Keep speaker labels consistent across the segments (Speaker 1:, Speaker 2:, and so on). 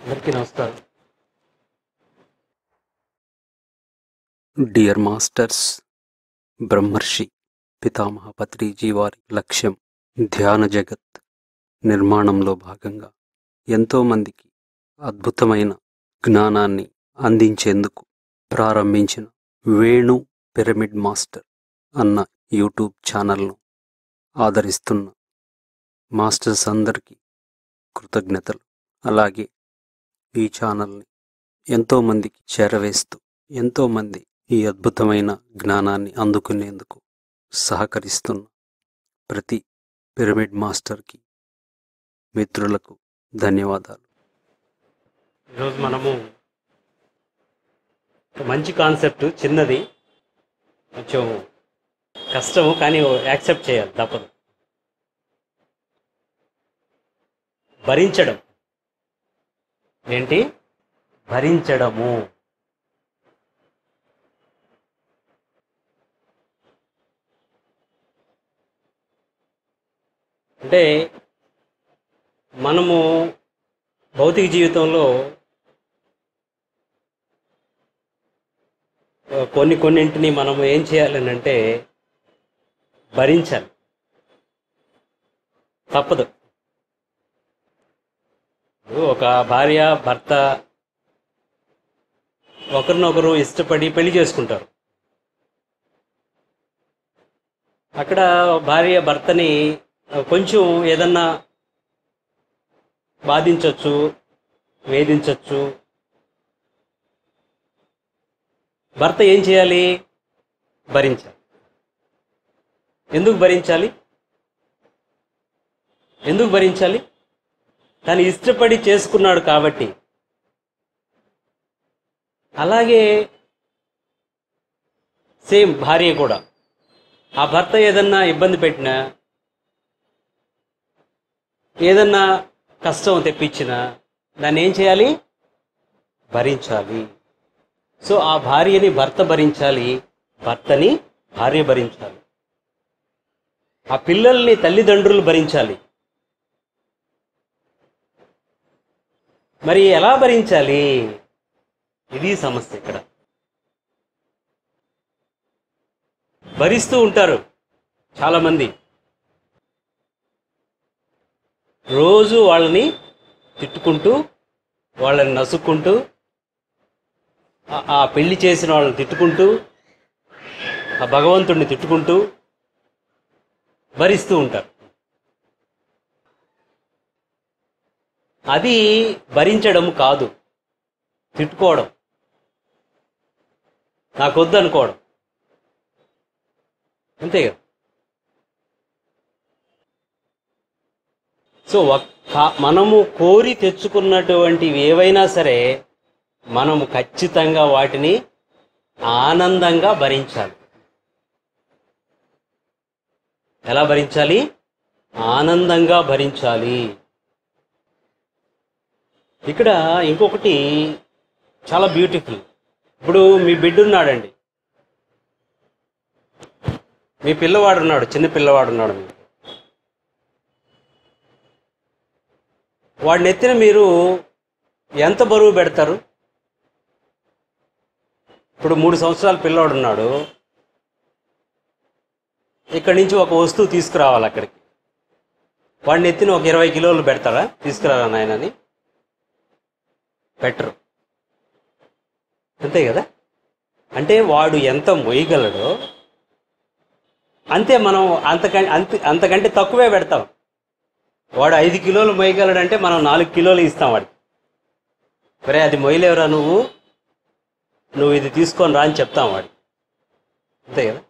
Speaker 1: అందరికీ నమస్కారం
Speaker 2: dear masters బ్రహ్మర్షి పితామహ పత్రిజీ వారి లక్ష్యం ధ్యాన జగత్ నిర్మాణంలో భాగంగా ఎంతోమందికి అద్భుతమైన జ్ఞానాన్ని అందించేందుకు ప్రారంభించిన వేణు పిరమిడ్ మాస్టర్ అన్న యూట్యూబ్ ఛానల్ను ఆదరిస్తున్న మాస్టర్స్ అందరికీ కృతజ్ఞతలు అలాగే ఈ ఛానల్ని ఎంతోమందికి చేరవేస్తూ ఎంతోమంది ఈ అద్భుతమైన జ్ఞానాన్ని అందుకునేందుకు సహకరిస్తున్న ప్రతి పిరమిడ్ మాస్టర్కి మిత్రులకు ధన్యవాదాలు
Speaker 1: ఈరోజు మనము ఒక మంచి కాన్సెప్ట్ చిన్నది కొంచెం కష్టము కానీ యాక్సెప్ట్ చేయాలి తప్పదు భరించడం ఏంటి భరించడము అంటే మనము భౌతిక జీవితంలో ఆ, కొన్ని కొన్నింటిని మనం ఏం చేయాలని అంటే భరించాలి తప్పదు ఇప్పుడు ఒక భార్య భర్త ఒకరినొకరు ఇష్టపడి పెళ్లి చేసుకుంటారు అక్కడ భార్య భర్తని కొంచెం ఏదన్నా బాధించవచ్చు వేధించవచ్చు భర్త ఏం చేయాలి భరించాలి ఎందుకు భరించాలి ఎందుకు భరించాలి తను ఇష్టపడి చేసుకున్నాడు కాబట్టి అలాగే సేమ్ భార్య కూడా ఆ భర్త ఏదన్నా ఇబ్బంది పెట్టినా ఏదన్నా కష్టం తెప్పించినా దాన్ని ఏం చేయాలి భరించాలి సో ఆ భార్యని భర్త భరించాలి భర్తని భార్య భరించాలి ఆ పిల్లల్ని తల్లిదండ్రులు భరించాలి మరి ఎలా భరించాలి ఇది సమస్య ఇక్కడ భరిస్తూ ఉంటారు చాలామంది రోజు వాళ్ళని తిట్టుకుంటూ వాళ్ళని నసుక్కుంటూ ఆ- ఆ పెళ్లి చేసిన వాళ్ళని తిట్టుకుంటూ ఆ భగవంతుడిని తిట్టుకుంటూ భరిస్తూ ఉంటారు అది భరించడం కాదు తిట్టుకోవడం నాకొద్దు అనుకోవడం అంతే కదా సో ఒక్క మనము కోరి తెచ్చుకున్నటువంటివి ఏవైనా సరే మనము ఖచ్చితంగా వాటిని ఆనందంగా భరించాలి ఎలా భరించాలి ఆనందంగా భరించాలి ఇక్కడ ఇంకొకటి చాలా బ్యూటిఫుల్ ఇప్పుడు మీ బిడ్డ ఉన్నాడండి మీ పిల్లవాడు ఉన్నాడు చిన్న పిల్లవాడు ఉన్నాడు మీకు వాడిని ఎత్తిన మీరు ఎంత బరువు పెడతారు ఇప్పుడు మూడు సంవత్సరాల పిల్లోడు ఉన్నాడు ఇక్కడి నుంచి ఒక వస్తువు తీసుకురావాలి అక్కడికి వాడిని ఎత్తిన ఒక ఇరవై కిలోలు పెడతారా తీసుకురారా నాయనని పెట్టరు అంతే కదా అంటే వాడు ఎంత మొయ్యగలడో అంతే మనం అంతకంటే అంత అంతకంటే తక్కువే పెడతాం వాడు ఐదు కిలోలు మొయ్యగలడంటే మనం నాలుగు కిలోలు ఇస్తాం వాడికి సరే అది మొయ్యలేవురా నువ్వు నువ్వు ఇది తీసుకొని రా అని చెప్తాం వాడికి అంతే కదా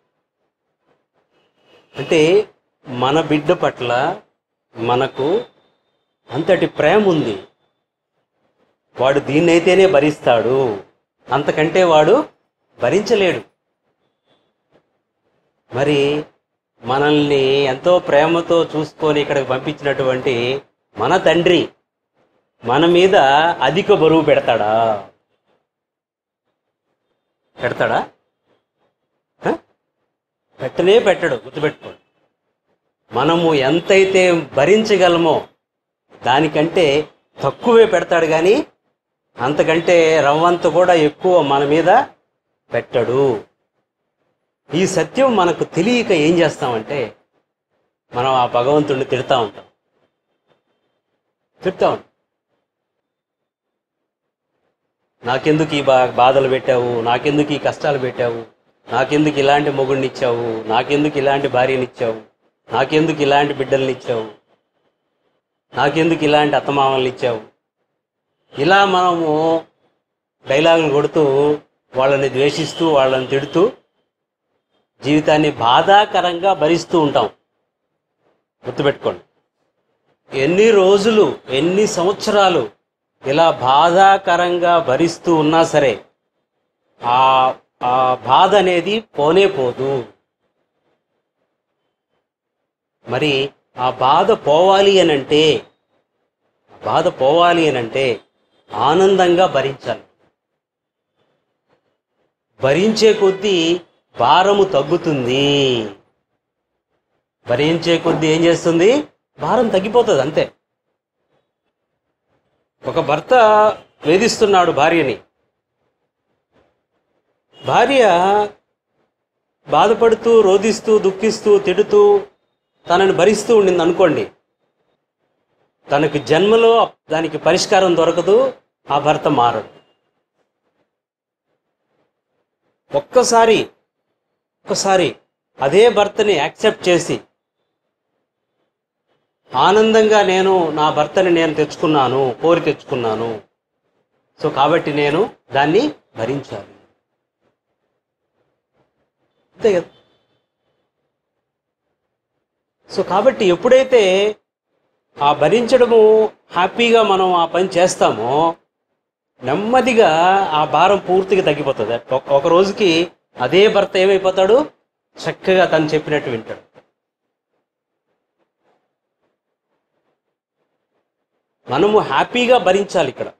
Speaker 1: అంటే మన బిడ్డ పట్ల మనకు అంతటి ప్రేమ ఉంది వాడు దీన్నైతేనే భరిస్తాడు అంతకంటే వాడు భరించలేడు మరి మనల్ని ఎంతో ప్రేమతో చూసుకొని ఇక్కడికి పంపించినటువంటి మన తండ్రి మన మీద అధిక బరువు పెడతాడా పెడతాడా హ? పెట్టనే పెట్టడు గుర్తుపెట్టుకోండి మనము ఎంతైతే భరించగలమో దానికంటే తక్కువే పెడతాడు కానీ అంతకంటే రవ్వంత కూడా ఎక్కువ మన మీద పెట్టడు ఈ సత్యం మనకు తెలియక ఏం చేస్తామంటే మనం ఆ భగవంతుడిని తిడతా ఉంటాం తిడతా ఉంటాం నాకెందుకు ఈ బా బాధలు పెట్టావు నాకెందుకు ఈ కష్టాలు పెట్టావు నాకెందుకు ఇలాంటి మొగుడిని ఇచ్చావు నాకెందుకు ఇలాంటి భార్యని ఇచ్చావు నాకెందుకు ఇలాంటి బిడ్డల్ని ఇచ్చావు నాకెందుకు ఇలాంటి అత్తమామల్ని ఇచ్చావు ఇలా మనము డైలాగులు కొడుతూ వాళ్ళని ద్వేషిస్తూ వాళ్ళని తిడుతూ జీవితాన్ని బాధాకరంగా భరిస్తూ ఉంటాం గుర్తుపెట్టుకోండి ఎన్ని రోజులు ఎన్ని సంవత్సరాలు ఇలా బాధాకరంగా భరిస్తూ ఉన్నా సరే ఆ ఆ బాధ అనేది పోనే పోదు మరి ఆ బాధ పోవాలి అని అంటే ఆ బాధ పోవాలి అని అంటే ఆనందంగా భరించాలి భరించే కొద్దీ భారము తగ్గుతుంది భరించే కొద్దీ ఏం చేస్తుంది భారం తగ్గిపోతుంది అంతే ఒక భర్త వేధిస్తున్నాడు భార్యని భార్య బాధపడుతూ రోధిస్తూ దుఃఖిస్తూ తిడుతూ తనని భరిస్తూ ఉండింది అనుకోండి తనకి జన్మలో దానికి పరిష్కారం దొరకదు ఆ భర్త మారడు ఒక్కసారి ఒక్కసారి అదే భర్తని యాక్సెప్ట్ చేసి ఆనందంగా నేను నా భర్తని నేను తెచ్చుకున్నాను కోరి తెచ్చుకున్నాను సో కాబట్టి నేను దాన్ని భరించాలి అంతే కదా సో కాబట్టి ఎప్పుడైతే ఆ భరించడము హ్యాపీగా మనం ఆ పని చేస్తామో నెమ్మదిగా ఆ భారం పూర్తిగా తగ్గిపోతుంది ఒక- ఒక రోజుకి అదే భర్త ఏమైపోతాడు చక్కగా తను చెప్పినట్టు వింటాడు మనము హ్యాపీగా భరించాలి ఇక్కడ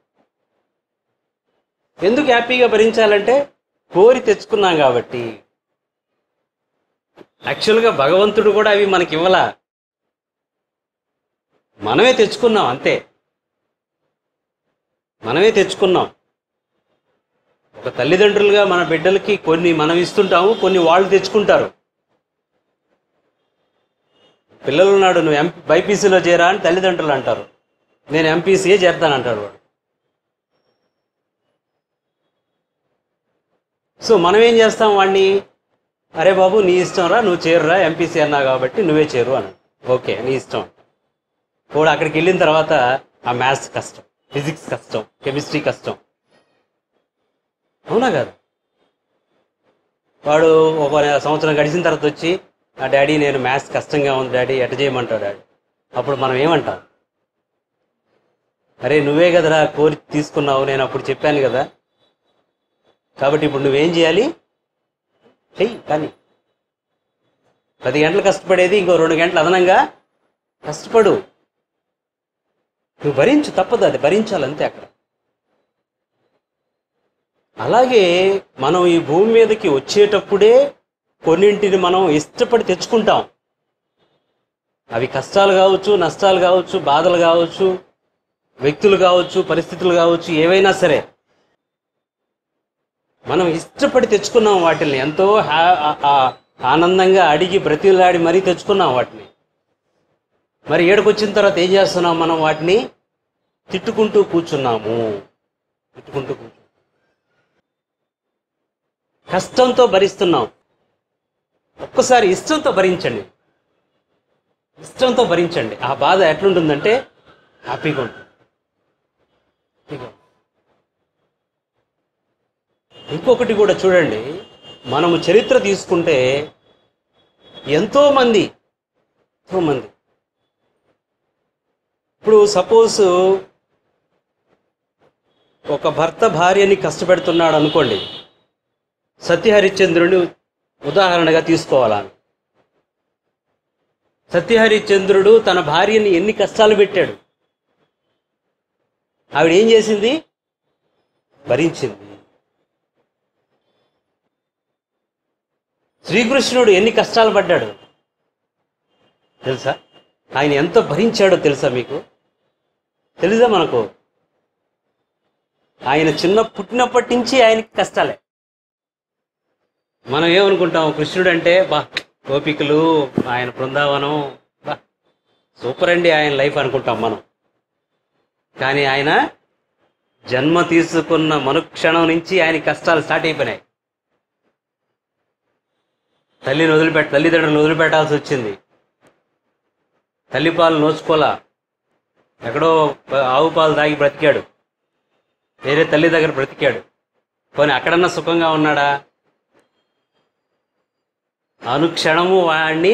Speaker 1: ఎందుకు హ్యాపీగా భరించాలంటే కోరి తెచ్చుకున్నాం కాబట్టి యాక్చువల్గా భగవంతుడు కూడా అవి మనకి ఇవ్వలా మనమే తెచ్చుకున్నాం అంతే మనమే తెచ్చుకున్నాం ఒక తల్లిదండ్రులుగా మన బిడ్డలకి కొన్ని మనం ఇస్తుంటాము కొన్ని వాళ్ళు తెచ్చుకుంటారు పిల్లలు ఉన్నాడు నువ్వు ఎం బైపీసీలో చేరా అని తల్లిదండ్రులు అంటారు నేను ఎంపీసీఏ చేస్తానంటాడు వాడు సో మనం ఏం చేస్తాం వాడిని అరే బాబు నీ ఇష్టం రా నువ్వు చేరురా ఎంపీసీ అన్నావు కాబట్టి నువ్వే చేరు అని ఓకే నీ ఇష్టం వాడు అక్కడికి వెళ్ళిన తర్వాత ఆ మ్యాథ్స్ కష్టం ఫిజిక్స్ కష్టం కెమిస్ట్రీ కష్టం అవునా కాదు వాడు ఒక సంవత్సరం గడిచిన తర్వాత వచ్చి ఆ డాడీ నేను మ్యాథ్స్ కష్టంగా ఉంది డాడీ ఎట చేయమంటావు డాడీ అప్పుడు మనం ఏమంటాం అరే నువ్వే కదరా కోరి తీసుకున్నావు నేను అప్పుడు చెప్పాను కదా కాబట్టి ఇప్పుడు నువ్వేం చేయాలి చెయ్యి కానీ పది గంటలు కష్టపడేది ఇంకో రెండు గంటలు అదనంగా కష్టపడు నువ్వు భరించు తప్పదు అది భరించాలి అంతే అక్కడ అలాగే మనం ఈ భూమి మీదకి వచ్చేటప్పుడే కొన్నింటిని మనం ఇష్టపడి తెచ్చుకుంటాం అవి కష్టాలు కావచ్చు నష్టాలు కావచ్చు బాధలు కావచ్చు వ్యక్తులు కావచ్చు పరిస్థితులు కావచ్చు ఏవైనా సరే మనం ఇష్టపడి తెచ్చుకున్నాం వాటిని ఎంతో హ్యా ఆ- ఆ- ఆనందంగా అడిగి బ్రతిలాడి మరీ తెచ్చుకున్నాం వాటిని మరి ఏడుకొచ్చిన తర్వాత ఏం చేస్తున్నాం మనం వాటిని తిట్టుకుంటూ కూర్చున్నాము తిట్టుకుంటూ కూర్చు కష్టంతో భరిస్తున్నాం ఒక్కసారి ఇష్టంతో భరించండి ఇష్టంతో భరించండి ఆ బాధ ఎట్లుంటుందంటే హ్యాపీగా ఉంటుంది హ్యాపీగా ఉంటుంది. ఇంకొకటి కూడా చూడండి మనము చరిత్ర తీసుకుంటే ఎంతో మంది ఎంతో మంది ఇప్పుడు సపోజ్ ఒక భర్త భార్యని కష్టపెడుతున్నాడు అనుకోండి సత్యహరిశ్చంద్రుని ఉదాహరణగా తీసుకోవాలా సత్యహరిశ్చంద్రుడు తన భార్యని ఎన్ని కష్టాలు పెట్టాడు ఆవిడ ఏం చేసింది భరించింది శ్రీకృష్ణుడు ఎన్ని కష్టాలు పడ్డాడు తెలుసా ఆయన ఎంత భరించాడో తెలుసా మీకు తెలుసా మనకు ఆయన చిన్న పుట్టినప్పటి నుంచి ఆయనకి కష్టాలే మనం ఏమనుకుంటాం కృష్ణుడు అంటే బా గోపికలు ఆయన బృందావనం బా సూపర్ అండి ఆయన లైఫ్ అనుకుంటాం మనం కానీ ఆయన జన్మ తీసుకున్న మనుక్షణం నుంచి ఆయన కష్టాలు స్టార్ట్ అయిపోయినాయి తల్లిని వదిలిపెట్ట తల్లిదండ్రులను వదిలిపెట్టాల్సి వచ్చింది తల్లిపాలు నోచుకోలా ఎక్కడో ఆవు పాలు తాగి బ్రతికాడు వేరే తల్లి దగ్గర బ్రతికాడు పోనీ అక్కడన్నా సుఖంగా ఉన్నాడా అనుక్షణము వాడిని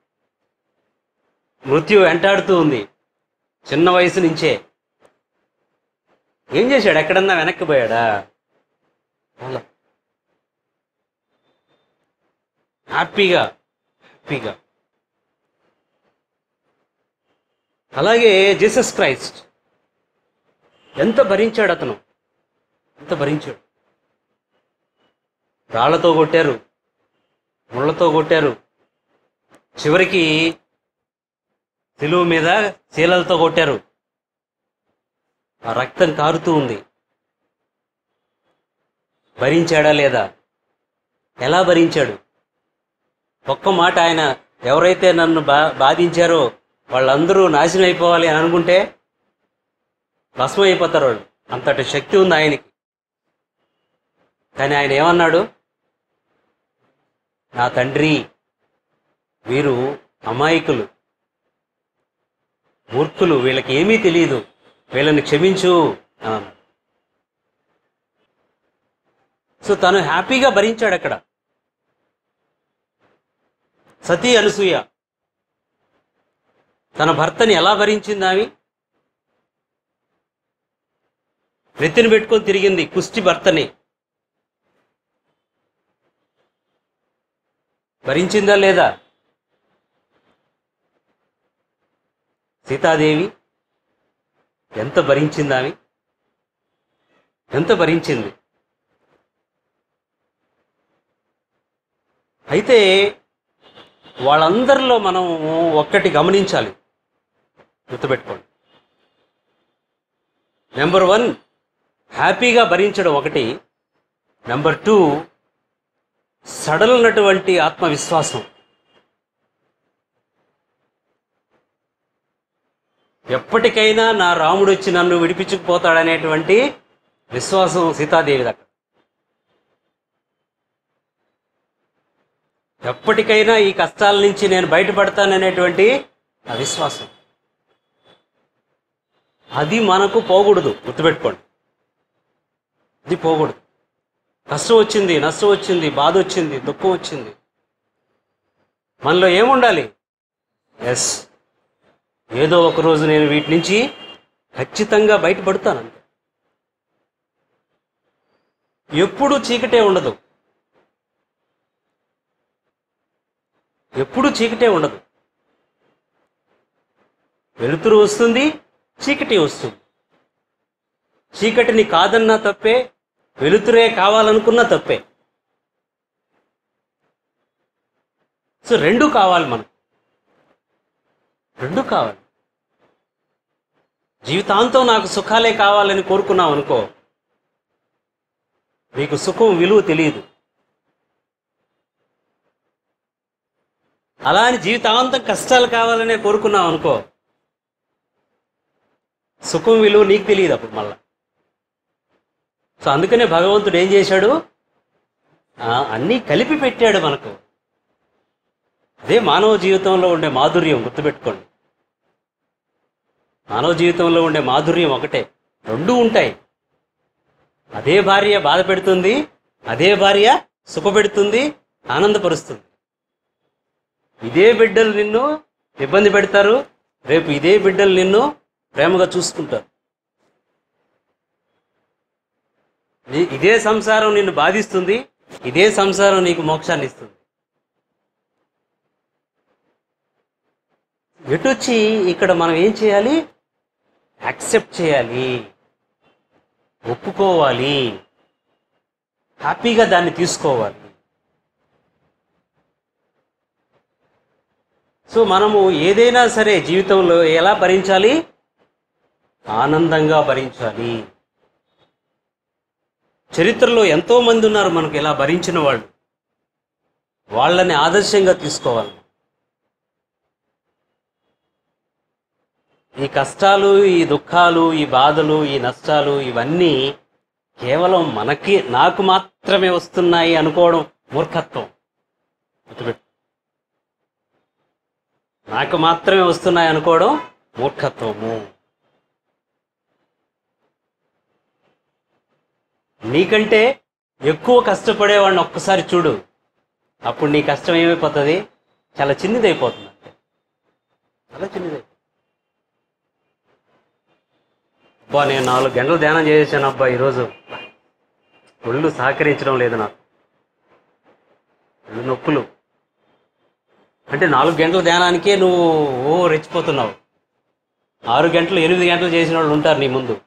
Speaker 1: మృత్యు వెంటాడుతూ ఉంది చిన్న వయసు నుంచే ఏం చేశాడు ఎక్కడన్నా వెనక్కి పోయాడా అలా. హ్యాపీగా హ్యాపీగా అలాగే జీసస్ క్రైస్ట్ ఎంత భరించాడు అతను ఎంత భరించాడు రాళ్లతో కొట్టారు ముళ్ళతో కొట్టారు చివరికి సిలువు మీద శీలలతో కొట్టారు ఆ రక్తం కారుతూ ఉంది భరించాడా లేదా ఎలా భరించాడు ఒక్క మాట ఆయన ఎవరైతే నన్ను బా బాధించారో వాళ్ళందరూ నాశనం అయిపోవాలి అని అనుకుంటే భస్మం అయిపోతారు వాళ్ళు అంతటి శక్తి ఉంది ఆయనకి కానీ ఆయన ఏమన్నాడు నా తండ్రి వీరు అమాయకులు మూర్ఖులు వీళ్ళకి ఏమీ తెలియదు వీళ్ళని క్షమించు అని అన్నాడు సో తను హ్యాపీగా భరించాడు అక్కడ సతీ అనసూయ తన భర్తని ఎలా భరించింది ఆమె నెత్తిని పెట్టుకొని తిరిగింది కుష్టి భర్తని భరించిందా లేదా సీతాదేవి ఎంత భరించింది ఆమె ఎంత భరించింది అయితే వాళ్ళందరిలో మనం ఒక్కటి గమనించాలి గుర్తుపెట్టుకోండి నెంబర్ వన్ హ్యాపీగా భరించడం ఒకటి నెంబర్ టూ సడలినటువంటి ఆత్మవిశ్వాసం ఎప్పటికైనా నా రాముడు వచ్చి నన్ను విడిపించుకుపోతాడనేటువంటి విశ్వాసం సీతాదేవి దగ్గర ఎప్పటికైనా ఈ కష్టాల నుంచి నేను బయటపడతాననేటువంటి ఆ విశ్వాసం అది మనకు పోకూడదు గుర్తుపెట్టుకోండి అది పోకూడదు కష్టం వచ్చింది నష్టం వచ్చింది బాధ వచ్చింది దుఃఖం వచ్చింది మనలో ఏముండాలి ఎస్ ఏదో ఒక రోజు నేను వీటి నుంచి ఖచ్చితంగా బయటపడతానంతే ఎప్పుడూ చీకటే ఉండదు ఎప్పుడూ చీకటే ఉండదు వెలుతురు వస్తుంది చీకటి వస్తుంది చీకటిని కాదన్నా తప్పే వెలుతురే కావాలనుకున్నా తప్పే సో రెండు కావాలి మనం రెండు కావాలి జీవితాంతం నాకు సుఖాలే కావాలని కోరుకున్నాం అనుకో మీకు సుఖం విలువ తెలియదు అలా అని జీవితాంతం కష్టాలు కావాలనే కోరుకున్నాం అనుకో సుఖం విలువ నీకు తెలియదు అప్పుడు మళ్ళా సో అందుకనే భగవంతుడు ఏం చేశాడు ఆ, అన్నీ కలిపి పెట్టాడు మనకు అదే మానవ జీవితంలో ఉండే మాధుర్యం గుర్తుపెట్టుకోండి మానవ జీవితంలో ఉండే మాధుర్యం ఒకటే రెండు ఉంటాయి అదే భార్య బాధ పెడుతుంది అదే భార్య సుఖపెడుతుంది ఆనందపరుస్తుంది ఇదే బిడ్డలు నిన్ను ఇబ్బంది పెడతారు రేపు ఇదే బిడ్డలు నిన్ను ప్రేమగా చూసుకుంటారు నీ- ఇదే సంసారం నిన్ను బాధిస్తుంది ఇదే సంసారం నీకు మోక్షాన్ని ఇస్తుంది ఎటొచ్చి ఇక్కడ మనం ఏం చేయాలి యాక్సెప్ట్ చేయాలి ఒప్పుకోవాలి హ్యాపీగా దాన్ని తీసుకోవాలి సో మనము ఏదైనా సరే జీవితంలో ఎలా భరించాలి ఆనందంగా భరించాలి చరిత్రలో ఎంతో మంది ఉన్నారు మనకు ఇలా భరించిన వాళ్ళు వాళ్ళని ఆదర్శంగా తీసుకోవాలి ఈ కష్టాలు ఈ దుఃఖాలు ఈ బాధలు ఈ నష్టాలు ఇవన్నీ కేవలం మనకి నాకు మాత్రమే వస్తున్నాయి అనుకోవడం మూర్ఖత్వం గుర్తుపెట్టు నాకు మాత్రమే వస్తున్నాయి అనుకోవడం మూర్ఖత్వము నీకంటే ఎక్కువ కష్టపడేవాడిని ఒక్కసారి చూడు అప్పుడు నీ కష్టం ఏమైపోతుంది చాలా చిన్నదైపోతుంది అంతే చాలా చిన్నదై అబ్బా నేను నాలుగు గంటలు ధ్యానం చేసాను అబ్బా ఈరోజు ఒళ్ళు సహకరించడం లేదు నాకు ఒళ్ళు నొప్పులు అంటే నాలుగు గంటల ధ్యానానికే నువ్వు ఓ రెచ్చిపోతున్నావు ఆరు గంటలు ఎనిమిది గంటలు చేసిన వాళ్ళు ఉంటారు నీ ముందు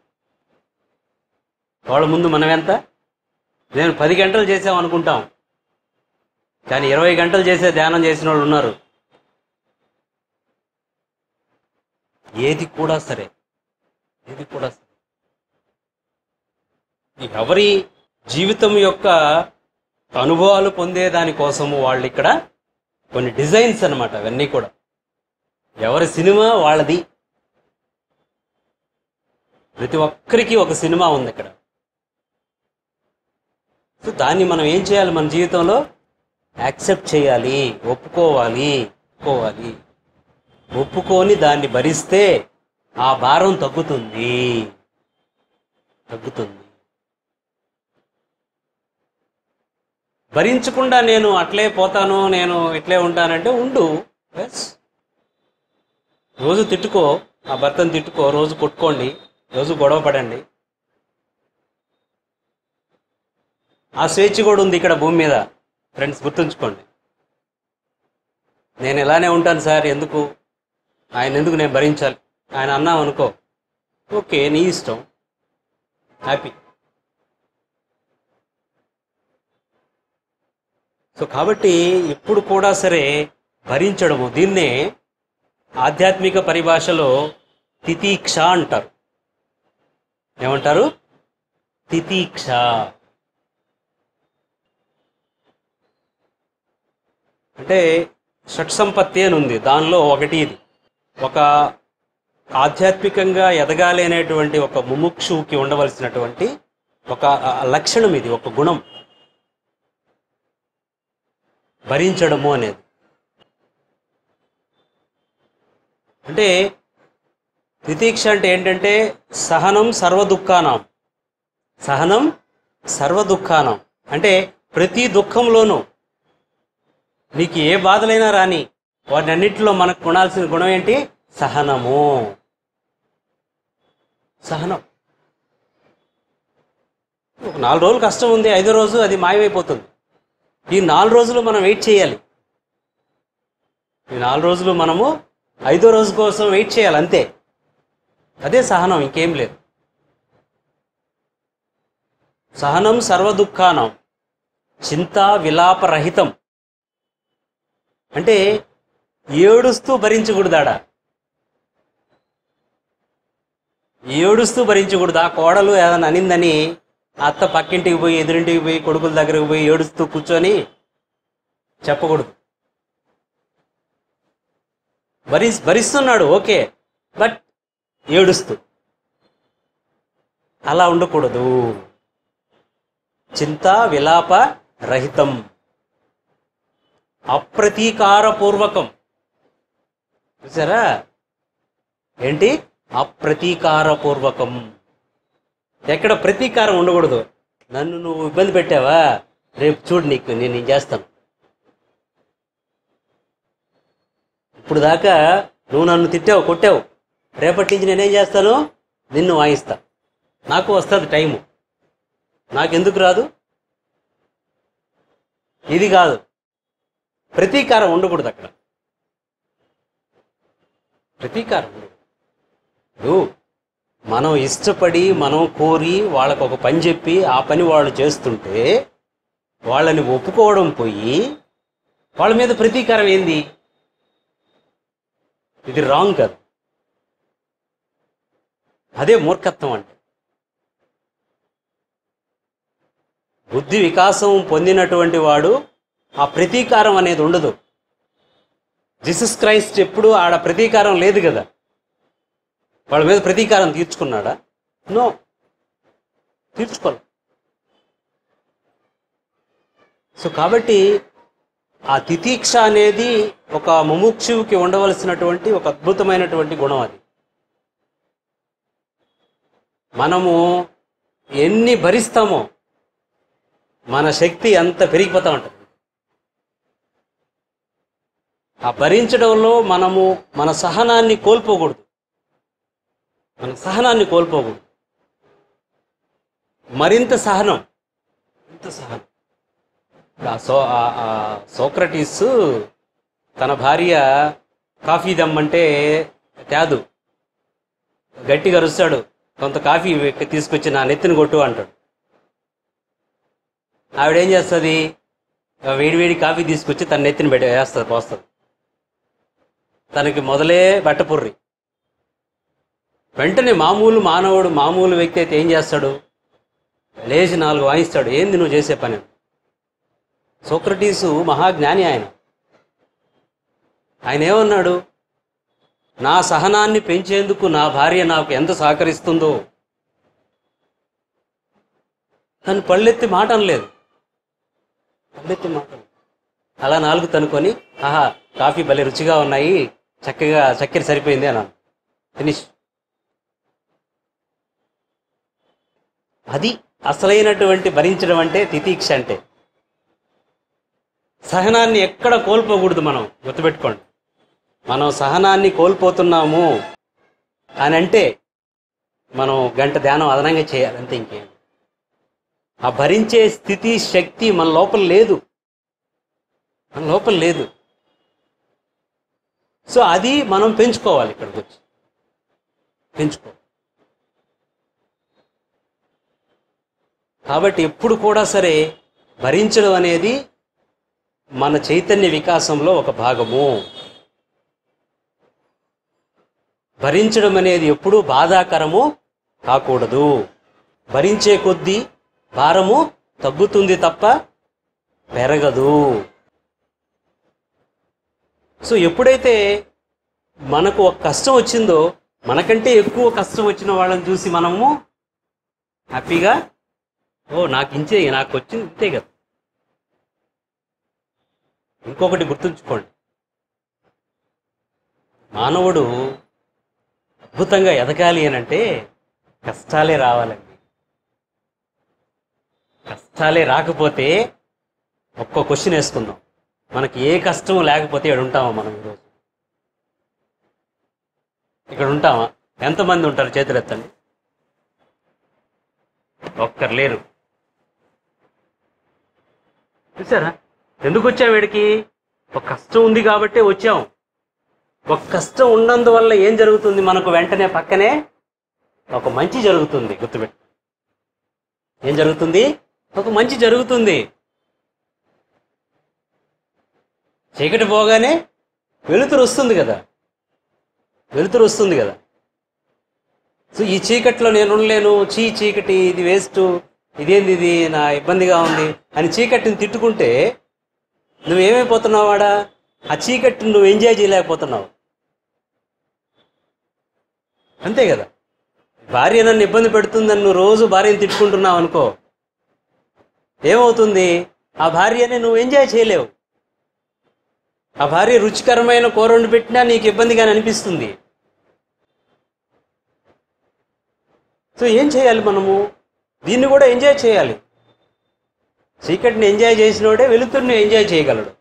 Speaker 1: వాళ్ళ ముందు మనం ఎంత నేను పది గంటలు చేసాం అనుకుంటాం కానీ ఇరవై గంటలు చేసే ధ్యానం చేసిన వాళ్ళు ఉన్నారు ఏది కూడా సరే ఏది కూడా సరే ఎవరి జీవితం యొక్క అనుభవాలు పొందే దానికోసము వాళ్ళు ఇక్కడ కొన్ని డిజైన్స్ అన్నమాట అవన్నీ కూడా ఎవరి సినిమా వాళ్ళది ప్రతి ఒక్కరికి ఒక సినిమా ఉంది ఇక్కడ సో దాన్ని మనం ఏం చేయాలి మన జీవితంలో యాక్సెప్ట్ చేయాలి ఒప్పుకోవాలి ఒప్పుకోవాలి ఒప్పుకొని దాన్ని భరిస్తే ఆ భారం తగ్గుతుంది తగ్గుతుంది భరించకుండా నేను అట్లే పోతాను నేను ఇట్లే ఉంటానంటే ఉండు ఎస్ రోజు తిట్టుకో ఆ భర్తను తిట్టుకో రోజు కొట్టుకోండి రోజు గొడవ పడండి ఆ స్వేచ్ఛ కూడా ఉంది ఇక్కడ భూమి మీద ఫ్రెండ్స్ గుర్తుంచుకోండి నేను ఇలానే ఉంటాను సార్ ఎందుకు ఆయన ఎందుకు నేను భరించాలి ఆయన అన్నాం అనుకో ఓకే నీ ఇష్టం హ్యాపీ సో కాబట్టి ఇప్పుడు కూడా సరే భరించడము దీన్నే ఆధ్యాత్మిక పరిభాషలో తితీక్ష అంటారు ఏమంటారు తితీక్ష అంటే షట్సంపత్తి అని ఉంది దానిలో ఒకటి ఇది ఒక ఆధ్యాత్మికంగా ఎదగాలి అనేటువంటి ఒక ముముక్షువుకి ఉండవలసినటువంటి ఒక ఆ, లక్షణం ఇది ఒక గుణం భరించడము అనేది అంటే తితీక్ష అంటే ఏంటంటే సహనం సర్వ దుఃఖానం సహనం సర్వ దుఃఖానం అంటే ప్రతి దుఃఖంలోనూ నీకు ఏ బాధలైనా రాని వాటి అన్నింటిలో మనకు కొనాల్సిన గుణం ఏంటి సహనము సహనం ఒక నాలుగు రోజులు కష్టం ఉంది ఐదో రోజు అది మాయమైపోతుంది ఈ నాలుగు రోజులు మనం వెయిట్ చేయాలి ఈ నాలుగు రోజులు మనము ఐదో రోజు కోసం వెయిట్ చేయాలి అంతే అదే సహనం ఇంకేం లేదు సహనం సర్వదుఃఖానం చింతా విలాపరహితం అంటే ఏడుస్తూ భరించకూడదాడా ఏడుస్తూ భరించకూడదు ఆ కోడలు ఏదైనా అనిందని అత్త పక్కింటికి పోయి ఎదురింటికి పోయి కొడుకుల దగ్గరికి పోయి ఏడుస్తూ కూర్చొని చెప్పకూడదు భరి భరిస్తున్నాడు ఓకే బట్ ఏడుస్తూ అలా ఉండకూడదు చింత విలాప రహితం అప్రతీకారపూర్వకం చూసారా ఏంటి అప్రతీకారపూర్వకం ఎక్కడ ప్రతీకారం ఉండకూడదు నన్ను నువ్వు ఇబ్బంది పెట్టావా రేపు చూడు నీకు నేను నేను చేస్తాను ఇప్పుడు దాకా నువ్వు నన్ను తిట్టావు కొట్టావు రేపటి నుంచి నేనేం చేస్తాను నిన్ను వాయిస్తా నాకు వస్తుంది టైము నాకెందుకు రాదు ఇది కాదు ప్రతీకారం ఉండకూడదు అక్కడ ప్రతీకారం ఉండకూడదు. ఇప్పుడు మనం ఇష్టపడి మనం కోరి వాళ్ళకు ఒక పని చెప్పి ఆ పని వాళ్ళు చేస్తుంటే వాళ్ళని ఒప్పుకోవడం పోయి వాళ్ళ మీద ప్రతీకారం ఏంది ఇది రాంగ్ కాదు అదే మూర్ఖత్వం అంటే బుద్ధి వికాసం పొందినటువంటి వాడు ఆ ప్రతీకారం అనేది ఉండదు జీసస్ క్రైస్ట్ ఎప్పుడు ఆడ ప్రతీకారం లేదు కదా వాళ్ళ మీద ప్రతీకారం తీర్చుకున్నాడా నో తీర్చుకోలే సో కాబట్టి ఆ తితీక్ష అనేది ఒక ముముక్షువుకి ఉండవలసినటువంటి ఒక అద్భుతమైనటువంటి గుణం అది మనము ఎన్ని భరిస్తామో మన శక్తి అంత పెరిగిపోతూ ఉంటుంది ఆ భరించడంలో మనము మన సహనాన్ని కోల్పోకూడదు మన సహనాన్ని కోల్పోకూడదు మరింత సహనం ఇంత సహనం ఆ సో ఆ- ఆ సోక్రటీస్ తన భార్య కాఫీ దమ్మంటే తేదు గట్టిగా అరుస్తాడు కొంత కాఫీ తీసుకొచ్చి నా నెత్తిని కొట్టు అంటాడు ఆవిడేం చేస్తుంది వేడి వేడి కాఫీ తీసుకొచ్చి తన నెత్తిని పెట్టి వేస్తుంది పోస్తుంది తనకి మొదలే బట్టపుర్రి వెంటనే మామూలు మానవుడు మామూలు వ్యక్తి అయితే ఏం చేస్తాడు లేచి నాలుగు వాయిస్తాడు ఏంది నువ్వు చేసే పని సోక్రటీసు మహాజ్ఞాని ఆయన ఆయన ఏమన్నాడు నా సహనాన్ని పెంచేందుకు నా భార్య నాకు ఎంత సహకరిస్తుందో తను పళ్ళెత్తి మాట అనలేదు పళ్ళెత్తి మాట అనలేదు. అలా నాలుగు తనుకొని ఆహా కాఫీ భలే రుచిగా ఉన్నాయి చక్కగా చక్కెర సరిపోయింది అన్నాను ఫినిష్ అది అసలైనటువంటి భరించడం అంటే తితీక్ష అంటే సహనాన్ని ఎక్కడ కోల్పోకూడదు మనం గుర్తుపెట్టుకోండి మనం సహనాన్ని కోల్పోతున్నాము అని అంటే మనం గంట ధ్యానం అదనంగా చేయాలి అంతే ఇంకేం ఆ భరించే స్థితి శక్తి మన లోపల లేదు మన లోపల లేదు సో అది మనం పెంచుకోవాలి ఇక్కడికి వచ్చి పెంచుకో కాబట్టి ఎప్పుడు కూడా సరే భరించడం అనేది మన చైతన్య వికాసంలో ఒక భాగము భరించడం అనేది ఎప్పుడూ బాధాకరము కాకూడదు భరించే కొద్దీ భారము తగ్గుతుంది తప్ప పెరగదు సో ఎప్పుడైతే మనకు ఒక కష్టం వచ్చిందో మనకంటే ఎక్కువ కష్టం వచ్చిన వాళ్ళని చూసి మనము హ్యాపీగా ఓ నాకు ఇంచే నాకు వచ్చింది ఇంతే కదా ఇంకొకటి గుర్తుంచుకోండి మానవుడు అద్భుతంగా ఎదగాలి అని అంటే కష్టాలే రావాలండి కష్టాలే రాకపోతే ఒక్క క్వశ్చన్ వేసుకుందాం మనకి ఏ కష్టం లేకపోతే ఇక్కడ ఉంటామా మనం ఈరోజు ఇక్కడ ఉంటామా ఎంతమంది ఉంటారు చేతులు ఎత్తండి ఒక్కరు లేరు చూసారా ఎందుకు వచ్చాం వీడికి ఒక కష్టం ఉంది కాబట్టే వచ్చాం ఒక కష్టం ఉన్నందువల్ల ఏం జరుగుతుంది మనకు వెంటనే పక్కనే ఒక మంచి జరుగుతుంది గుర్తుపెట్టు ఏం జరుగుతుంది ఒక మంచి జరుగుతుంది చీకటి పోగానే వెలుతురు వస్తుంది కదా వెలుతురు వస్తుంది కదా సో ఈ చీకట్లో నేను ఉండలేను చీ చీకటి ఇది వేస్ట్ ఇదేంది ఇది నా ఇబ్బందిగా ఉంది అని చీకటిని తిట్టుకుంటే నువ్వేమైపోతున్నావు వాడా ఆ చీకటిని నువ్వు ఎంజాయ్ చేయలేకపోతున్నావు అంతే కదా భార్య నన్ను ఇబ్బంది పెడుతుందని నువ్వు రోజు భార్యను తిట్టుకుంటున్నావు అనుకో ఏమవుతుంది ఆ భార్యని నువ్వు ఎంజాయ్ చేయలేవు ఆ భార్య రుచికరమైన కూర వండి పెట్టినా నీకు ఇబ్బందిగానే అనిపిస్తుంది సో ఏం చేయాలి మనము దీన్ని కూడా ఎంజాయ్ చేయాలి చీకటిని ఎంజాయ్ చేసినోడే వెలుతురిని ఎంజాయ్ చేయగలడు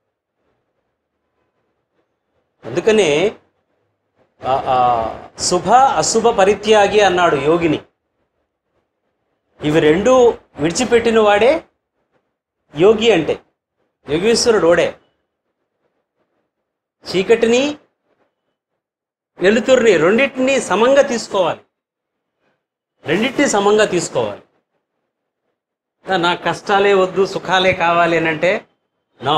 Speaker 1: అందుకనే ఆ- ఆ శుభ అశుభ పరిత్యాగి అన్నాడు యోగిని ఇవి రెండు విడిచిపెట్టిన వాడే యోగి అంటే యోగీశ్వరుడు ఓడే చీకటిని వెలుతురిని రెండింటిని సమంగా తీసుకోవాలి రెండింటిని సమంగా తీసుకోవాలి నాకు కష్టాలే వద్దు సుఖాలే కావాలి అని అంటే నో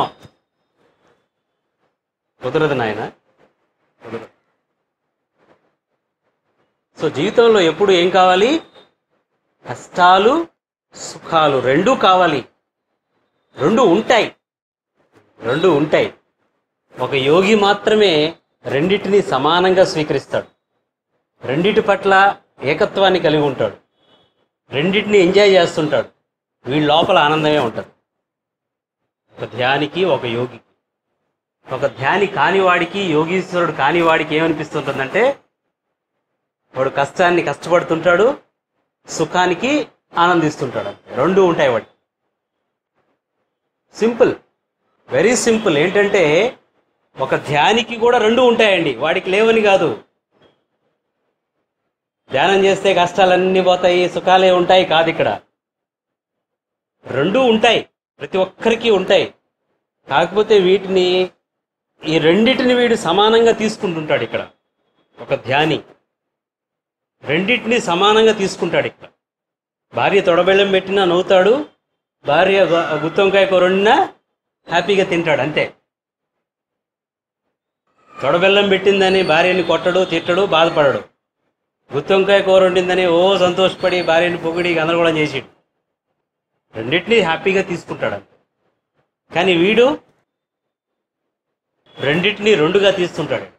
Speaker 1: కుదరదు నాయన కుదరదు సో జీవితంలో ఎప్పుడు ఏం కావాలి కష్టాలు సుఖాలు రెండూ కావాలి రెండు ఉంటాయి రెండు ఉంటాయి ఒక యోగి మాత్రమే రెండిటిని సమానంగా స్వీకరిస్తాడు రెండిటి పట్ల ఏకత్వాన్ని కలిగి ఉంటాడు రెండిటిని ఎంజాయ్ చేస్తుంటాడు వీళ్ళ లోపల ఆనందమే ఉంటుంది ఒక ధ్యానికి ఒక యోగికి ఒక ధ్యాని కానివాడికి యోగీశ్వరుడు కానివాడికి ఏమనిపిస్తుంటుందంటే వాడు కష్టాన్ని కష్టపడుతుంటాడు సుఖానికి ఆనందిస్తుంటాడు అంతే. రెండు ఉంటాయి వాడికి సింపుల్ వెరీ సింపుల్ ఏంటంటే ఒక ధ్యానికి కూడా రెండు ఉంటాయండి వాడికి లేవని కాదు ధ్యానం చేస్తే కష్టాలన్నీ పోతాయి సుఖాలే ఉంటాయి కాదు ఇక్కడ రెండు ఉంటాయి ప్రతి ఒక్కరికి ఉంటాయి కాకపోతే వీటిని ఈ రెండిటిని వీడు సమానంగా తీసుకుంటుంటాడు ఇక్కడ ఒక ధ్యాని రెండిటిని సమానంగా తీసుకుంటాడు ఇక్కడ భార్య తొడబెళ్ళం పెట్టినా నవ్వుతాడు భార్య గు- గుత్తొంకాయ కూర వండినా హ్యాపీగా తింటాడు అంతే తొడబెల్లం పెట్టిందని భార్యని కొట్టడు తిట్టడు బాధపడడు గుత్తొంకాయ కూర వండిందని ఓ సంతోషపడి భార్యని పొగిడి గందరగోళం చేసాడు రెండింటినీ హ్యాపీగా తీసుకుంటాడు అంతే కానీ వీడు రెండింటినీ రెండుగా తీస్తుంటాడు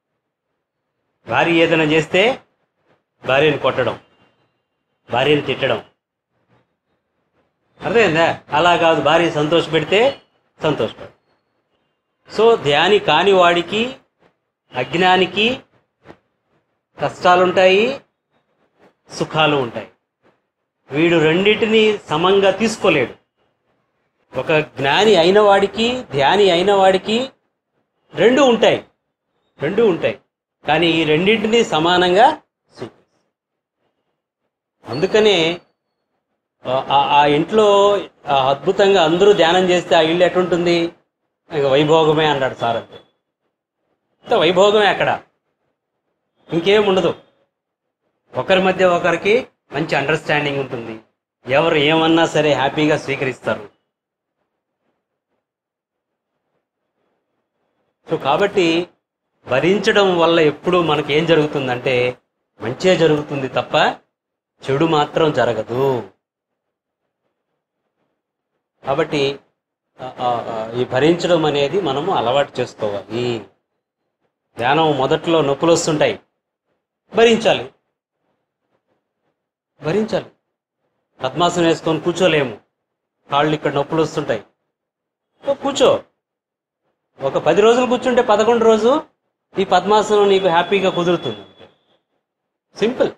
Speaker 1: భార్య ఏదైనా చేస్తే భార్యని కొట్టడం భార్యని తిట్టడం అర్థమైందా అలా కాదు భార్య సంతోష పెడితే సంతోషపడు సో ధ్యాని కాని వాడికి అజ్ఞానికి కష్టాలుంటాయి సుఖాలు ఉంటాయి వీడు రెండింటిని సమంగా తీసుకోలేడు ఒక జ్ఞాని అయిన వాడికి ధ్యాని అయిన వాడికి రెండు ఉంటాయి రెండు ఉంటాయి కానీ ఈ రెండింటిని సమానంగా స్వీకరిస్తాడు. అందుకనే ఆ- ఆ- ఆ ఇంట్లో ఆ అద్భుతంగా అందరూ ధ్యానం చేస్తే ఆ ఇల్లు ఎటుంటుంది ఇక వైభోగమే అన్నాడు సార్ అంతే అంత వైభోగమే అక్కడ ఇంకేం ఉండదు ఒకరి మధ్య ఒకరికి మంచి అండర్స్టాండింగ్ ఉంటుంది ఎవరు ఏమన్నా సరే హ్యాపీగా స్వీకరిస్తారు సో కాబట్టి భరించడం వల్ల ఎప్పుడు మనకి ఏం జరుగుతుందంటే మంచే జరుగుతుంది తప్ప చెడు మాత్రం జరగదు కాబట్టి ఆ- ఆ- ఆ ఈ భరించడం అనేది మనము అలవాటు చేసుకోవాలి ధ్యానం మొదట్లో నొప్పులు వస్తుంటాయి భరించాలి భరించాలి పద్మాసనం వేసుకొని కూర్చోలేము కాళ్ళు ఇక్కడ నొప్పులు వస్తుంటాయి సో కూర్చో ఒక పది రోజులు కూర్చుంటే పదకొండు రోజు ఈ పద్మాసనం నీకు హ్యాపీగా కుదురుతుంది సింపుల్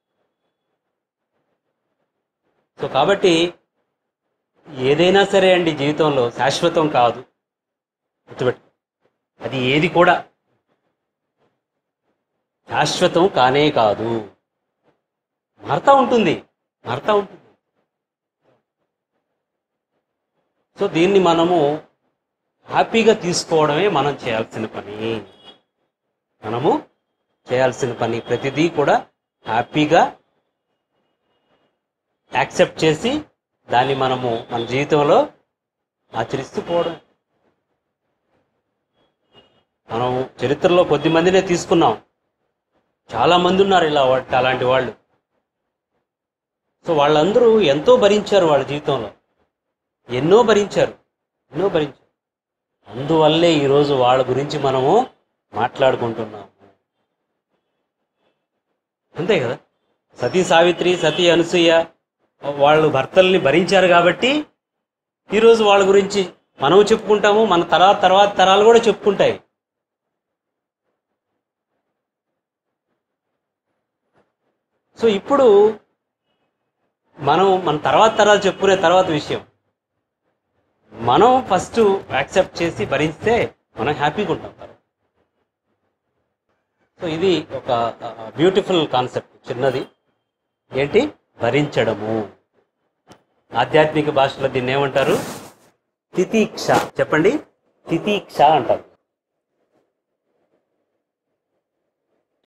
Speaker 1: సో కాబట్టి ఏదైనా సరే అండి జీవితంలో శాశ్వతం కాదు గుర్తుపెట్టు అది ఏది కూడా శాశ్వతం కానే కాదు మారుతా ఉంటుంది మారుతా ఉంటుంది సో దీన్ని మనము హ్యాపీగా తీసుకోవడమే మనం చేయాల్సిన పని మనము చేయాల్సిన పని ప్రతిదీ కూడా హ్యాపీగా యాక్సెప్ట్ చేసి దాన్ని మనము మన జీవితంలో ఆచరిస్తూ పోవడం మనం చరిత్రలో కొద్ది మందినే తీసుకున్నాం చాలా మంది ఉన్నారు ఇలా వా- అలాంటి వాళ్ళు సో వాళ్ళందరూ ఎంతో భరించారు వాళ్ళ జీవితంలో ఎన్నో భరించారు ఎన్నో భరించారు అందువల్లే ఈరోజు వాళ్ళ గురించి మనము మాట్లాడుకుంటున్నాము అంతే కదా సతీ సావిత్రి సతీ అనసూయ వాళ్ళు భర్తల్ని భరించారు కాబట్టి ఈరోజు వాళ్ళ గురించి మనము చెప్పుకుంటాము మన తర్వాత తర్వాత తరాలు కూడా చెప్పుకుంటాయి సో ఇప్పుడు మనం మన తర్వాత తరాలు చెప్పుకునే తర్వాత విషయం మనం ఫస్ట్ యాక్సెప్ట్ చేసి భరిస్తే మనం హ్యాపీగా ఉంటాం తర్వాత సో ఇది ఒక బ్యూటిఫుల్ కాన్సెప్ట్ చిన్నది ఏంటి భరించడము ఆధ్యాత్మిక భాషలో దీన్ని ఏమంటారు తితీక్ష చెప్పండి తితీక్ష అంటారు